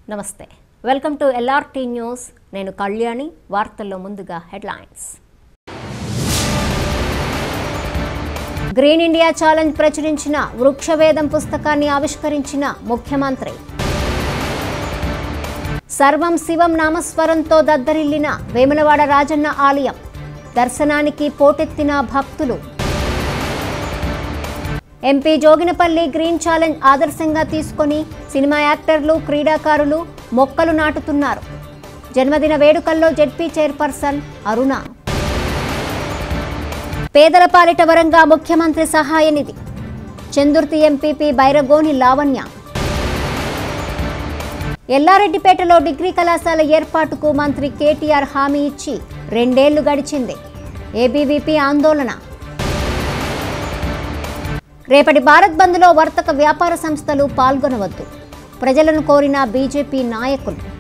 నమస్తే welcome to LRT news నేను కళ్యాణి వార్తల్లో ముందుగా హెడ్లైన్స్ గ్రీన్ ఇండియా ఛాలెంజ్ ప్రచురించిన వృక్షవేదం పుస్తకాన్ని ఆవిష్కరించిన ముఖ్యమంత్రి సర్వం శివం నామస్వరంతో దద్దరిల్లిన వేములవాడ రాజన్న ఆలయం దర్శనానికి పోటెత్తిన భక్తులు ఎంపీ జోగినపల్లి గ్రీన్ ఛాలెంజ్ ఆదర్శంగా తీసుకొని సినిమా యాక్టర్లు క్రీడాకారులు మొక్కలు నాటుతున్నారు జన్మదిన వేడుకల్లో జెడ్పీ చైర్పర్సన్ అరుణ పేదల పాలిట వరంగా ముఖ్యమంత్రి సహాయ నిధి చందుర్తి ఎంపీపీ బైరగోని లావణ్య ఎల్లారెడ్డిపేటలో డిగ్రీ కళాశాల ఏర్పాటుకు మంత్రి కేటీఆర్ హామీ ఇచ్చి రెండేళ్లు గడిచింది ఏబీవీపీ ఆందోళన రేపటి భారత్ బంద్లో వర్తక వ్యాపార సంస్థలు పాల్గొనవద్దు ప్రజలను కోరిన బీజేపీ నాయకులు